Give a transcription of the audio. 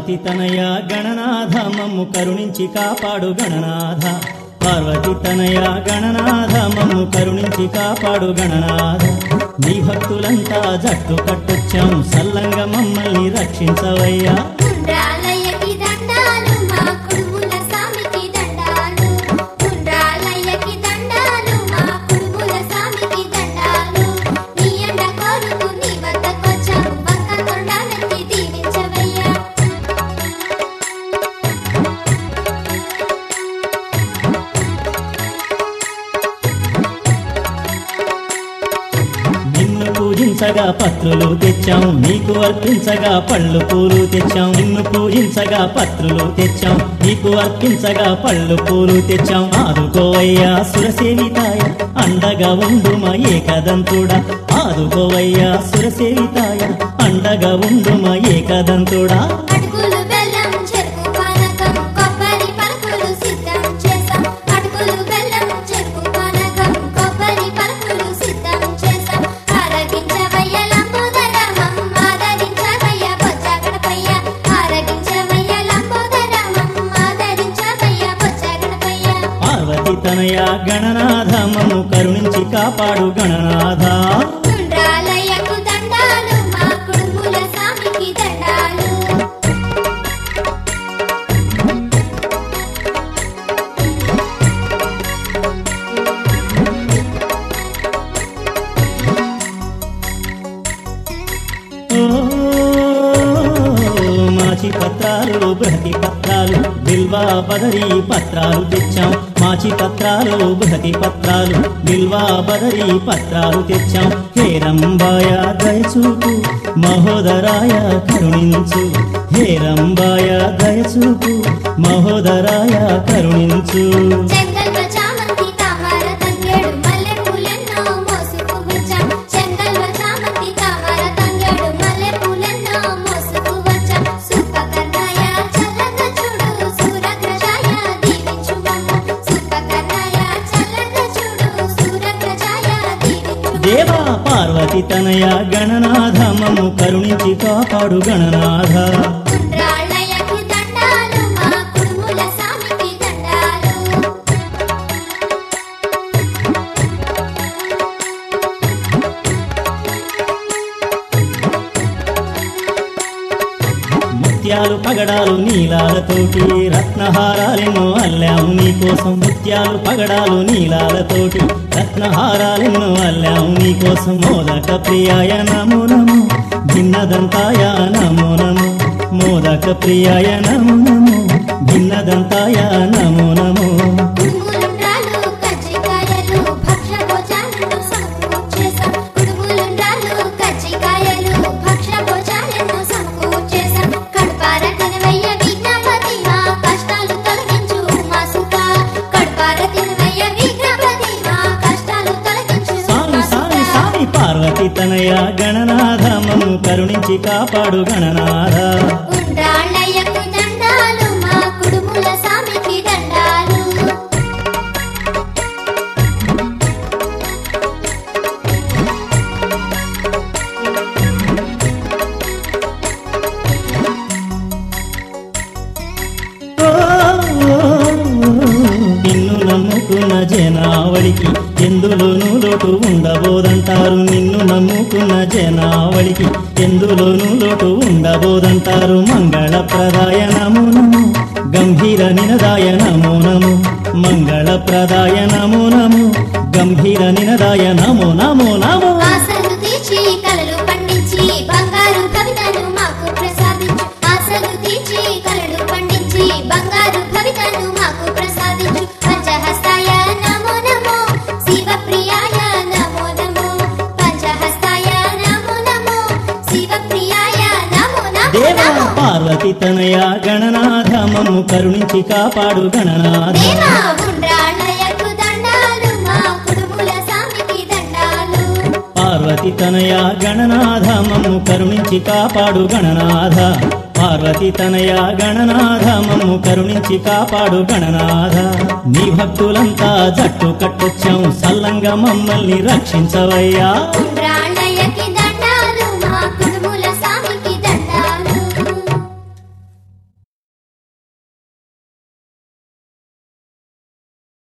పార్వతి తనయ గణనాథ మమ్ము కరుణించి కాపాడు గణనాథ పార్వతి తనయ గణనాథ మమ్ము కరుణించి కాపాడు గణనాథ నీ భక్తులంతా జట్టు కట్టొచ్చాం సల్లంగా మమ్మల్ని రక్షించవయ్యా ఉండ్రాలయ్యకి దండాలు మా కుడుముల స్వామికి దండాలు ఉండ్రాలయ్యకి దండాలు మా కుడుముల స్వామికి దండాలు నీ అండ కోరుతూ నీ వద్దకొచ్చాము పక్క తొండాలెత్తి దీవించవయ్యా నిన్ను పూజించగా పత్రులు తెచ్చాం నీకు అర్పించగా పళ్ళు పూలు తెచ్చాం నిన్ను పూజించగా పత్రులు తెచ్చాం నీకు అర్పించగా పళ్ళు పూలు తెచ్చాం ఆదుకోవయ్యా సురసేవితాయ అండగా ఉండుమ ఏకదంతుడా ఆదుకోవయ్యా సురసేవితాయ అండగా ఉండుమ ఏకదంతుడా అటుకులు బెల్లం చెరుకు పానకం కొబ్బరి పలుకులు సిద్ధం చేసాం అటుకులు బెల్లం చెరుకు పానకం కొబ్బరి పలుకులు సిద్ధం చేసాం ఆరగించవయ్య లంబోదరమం ఆదరించవయ్య బొజ్జ గణపయ్య ఆరగించవయ్య లంబోదరమం ఆదరించవయ్య బొజ్జ గణపయ్య పార్వతి తనయ గణనాథ మమ్ము కరుణించి కాపాడు గణనాథ ఉండ్రాలయ్యకు దండాలు మా కుడుముల స్వామికి దండాలు ఓ, మాచి పత్రాలు బృహతి పత్రాలు బిల్వా బదరి పత్రాలు తెచ్చాం మాచి పత్రాలు బృహతి పత్రాలు బిల్వా బదరి పత్రాలు తెచ్చాం హేరంబాయ దయచూపు మహోదరాయ కరుణించు హేరంబాయ దయచూపు మహోదరాయ కరుణించు చెంగల్వ చామంతి తామర తంగేడు మల్లె పూలెన్నో మోసుకు వచ్చాం చెంగల్వ చామంతి తామర తంగేడు మల్లె పూలెన్నో మోసుకు వచ్చాం సూపకర్ణాయ చల్లగా చూడు సూరగ్రజాయ దీవించు మమ్ము సూపకర్ణాయ చల్లగా చూడు సూరగ్రజాయ దీవించు దేవా పార్వతి తనయ గణనాథ మమ్ము కరుణించి కాపాడు గణనాథ ఉండ్రాళ్ళయ్యకు దండాలు మా కుడుముల స్వామికి దండాలు ముత్యాలు పగడాలు నీలాలతోటి రత్నహారాలెన్నో అల్లాము నీకోసం ముత్యాలు పగడాలు నీలాలతోటి రత్నహారాలెన్నో అల్లాము నీకోసం మోదక ప్రియాయ నమో నమో భిన్నదంతాయ నమో నమో మోదక ప్రియాయ నమో నమో భిన్నదంతాయ నమో నమో కుడుములుండ్రాలు కజ్జికాయలు భక్ష భోజాలను సమకూర్చేశాం కుడుములుండ్రాలు కజ్జికాయలు భక్ష భోజాలను సమకూర్చేశాం కడుపార తినవయ్య విఘ్నపతి మా కష్టాలు తొలగించు మా సుఖ కడుపార తినవయ్య విఘ్నపతి మా కష్టాలు తొలగించు సామి మా సామి సుఖ సామి పార్వతి తనయ గణనాథ మమ్ము కరుణించి కాపాడు గణనాథ ఉండ్రాళ్ళయ్యకు దండాలు మా కుడుముల స్వామికి దండాలు నిన్ను నమ్ముకున్న జనావళికి ఎందులోనూ లోటు ఉండబోదంటారు నిన్ను నమ్ముకున్న జనావళికి ఎందులోనూ లోటు ఉండబోదంటారు మంగళప్రదాయ నమో నమో గంభీర నినదాయ నమో నమో మంగళప్రదాయ నమో నమో గంభీర నినదాయ నమో నమో నమో ఆశలు తీర్చి కలలు పండించి బంగారు కవితను మాకు ప్రసాదించు ఆశలు తీర్చి కలలు పండించి బంగారు కవితను మాకు ప్రసాదించు పంచహస్తాయ నమో నమో శివప్రియాయ నమో నమో పంచహస్తాయ నమో నమో శివప్రియాయ నమో నమో దేవా నమో పార్వతి తనయ గణనాథ మమ్ము కరుణించి కాపాడు గణనాథ దేవా ఉండ్రాళ్ళయ్యకు దండాలు మా కుడుముల స్వామికి దండాలు పార్వతి తనయ గణనాథ మమ్ము కరుణించి కాపాడు గణనాథ పార్వతి తనయ గణనాథ మమ్ము కరుణించి కాపాడు గణనాథ నీ భక్తులంతా జట్టు కట్టొచ్చాం సల్లంగా మమ్మల్ని రక్షించవయ్యా ఉండ్రా